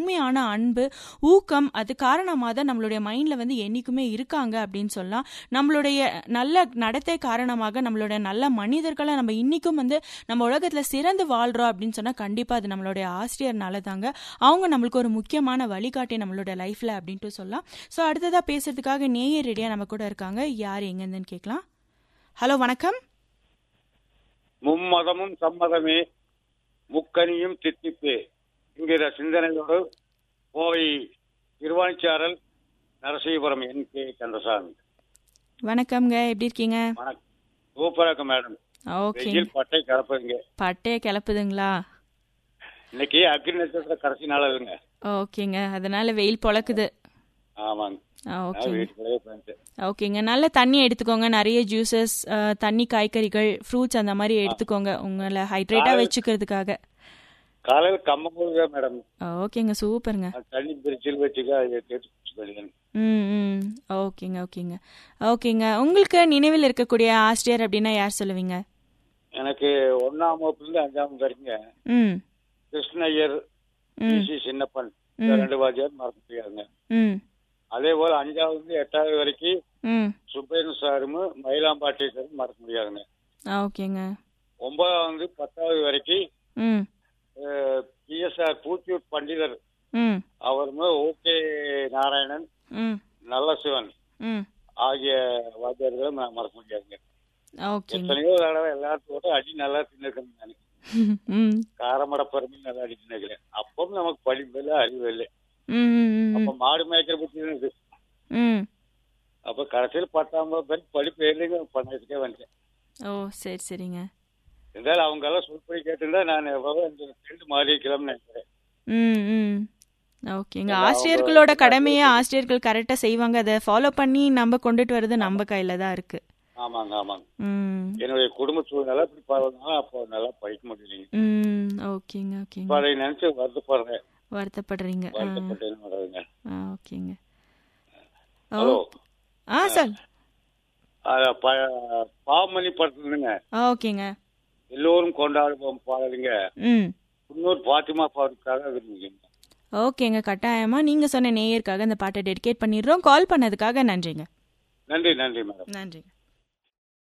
உண்மையான அன்பு ஊக்கம் அது காரணமாக தான் நம்மளுடைய மைண்டில் வந்து என்றைக்குமே இருக்காங்க அப்படின்னு சொல்லலாம் நம்மளுடைய நல்ல நடத்தை காரணமாக நம்மளுடைய நல்ல மனிதர்களை நம்ம இன்றைக்கும் வந்து நம்ம உலகத்தில் சிறந்து வாழ்கிறோம் அப்படின்னு சொன்னால் கண்டிப்பாக அது நம்மளுடைய ஆசிரியர்னால தாங்க அவங்க நம்மளுக்கு ஒரு முக்கியமான வழிகாட்டி நம்மளோட லைஃப்பில் அப்படின்ட்டு சொல்லலாம் ஸோ அடுத்ததாக பேசுறதுக்காக நேயர் ரெடியாக நம்ம கூட இருக்காங்க யார் எங்கேருந்துன்னு கேட்கலாம் ஹலோ வணக்கம் மும்மதமும் சம்மதமே முக்கனியும் தித்திப்பே என்கிற சிந்தனையோடு கோவை திருவாணிச்சாரல் நரசீபுரம் என் கே கந்தசாமி வணக்கம்ங்க எப்படி இருக்கீங்க வணக்கம் சூப்பராக மேடம் ஓகே வெயில் பட்டை கலப்புங்க பட்டைய கிளப்புதுங்களா இன்னைக்கு அக்னி நட்சத்திர கடைசி நாள் இல்லைங்க ஓகேங்க அதனால வெயில் பொழக்குது ஆமாங்க ஆ, நான் ஓகேங்க வீட்டுக்குள்ளேயே உட்காந்துட்டேன் ஓகேங்க நல்ல தண்ணி எடுத்துக்கோங்க நிறைய ஜூசஸ் தண்ணி காய்கறிகள் ஃப்ரூட்ஸ் அந்த மாதிரி எடுத்துக்கோங்க உங்களை ஹைட்ரேட்டாக வச்சுக்கிறதுக்காக காலையில் கம்மங்கூழ் தான் மேடம் ஓகேங்க சூப்பருங்க அது தண்ணி பிரிச்சில் வச்சுக்க அதை தேய்ச்சி குடிச்சுக்கொள்ளுங்க ம் ம் ஓகேங்க ஓகேங்க ஓகேங்க உங்களுக்கு நினைவில் இருக்கக்கூடிய ஆசிரியர் அப்படின்னா யார் சொல்லுவீங்க எனக்கு ஒன்னாம் வகுப்புலேருந்து அஞ்சாம் வகுப்பு வரைக்குங்க ம் கிருஷ்ணய்யர் ம் சி சின்னப்பன் இந்த ரெண்டு வாத்தியார் மறக்க முடியாதுங்க ம் அதே போல் அஞ்சாவது எட்டாவது வரைக்கும் ம் சுப்பையன் சாரும் மயிலாம்பாட்டி சாரும் மறக்க முடியாதுங்க ஓகேங்க ஒன்பதாவது பத்தாவது வரைக்கும் ம் பிஎஸ்ஆர் பூச்சூர் பண்டிதர் ம் அவருமே ஓகே நாராயணன் ம் நல்ல சிவன் ம் ஆகிய வாத்தியார்களும் நான் மறக்க முடியாதுங்க ஓகேங்க எத்தனையோ தடவை எல்லாத்தோட அடி நல்லா தின்னுக்கிறேன் நான் ம் காரமட பருமி நல்லா அடி தின்னுக்கிறேன் அப்பவும் நமக்கு படிப்பு இல்லை அறிவு இல்லை ம் ம் அப்ப மாடு மேய்க்கிற பத்தி இருக்கு ம் அப்ப கடைசியில் பத்தாம் வகுப்பு படிப்பு இல்லைங்க பண்ணதுக்கே வந்துட்டேன் ஓ சரி சரிங்க இருந்தாலும் அவங்க எல்லாம் சொல்படி கேட்டிருந்தா நான் எவ்வளவு இந்த ஃபீல்டு மாறி இருக்கலாம்னு நினைக்கிறேன் ம் ம் ஓகேங்க இல்ல, அவங்க ஆசிரியர்களோட கடமையை ஆசிரியர்கள் கரெக்டாக செய்வாங்க அதை ஃபாலோ பண்ணி நம்ம கொண்டுட்டு வர்றது நம்ம கையில் தான் இருக்கு ஆமாங்க ஆமாங்க ம் என்னுடைய குடும்ப சூழ்நிலை இப்படி பரவனால அப்போ நல்லா படிக்க முடியலைங்க ம் ஓகேங்க இப்ப ஓகேங்க அதை நினைச்சு வருத்தப்படுறேன் வருத்தப்படுறீங்க ஆ வருத்தப்பட்டேன்னு வர்றதுங்க ஆ ஓகேங்க ஓ ஹலோ ஆ சார் அத ப- பாமணி படத்துலங்க ஆ ஓகேங்க எல்லோரும் கொண்டாடுவோம் பாடலுங்க ம் இன்னொரு பாத்திமா பாடுறதுக்காக விரும்புகிறேன் ஓகேங்க கட்டாயமாக நீங்கள் சொன்ன நேயருக்காக இந்த பாட்டை டெடிகேட் பண்ணிடுறோம் கால் பண்ணதுக்காக நன்றிங்க நன்றி நன்றி மேடம் நன்றிங்க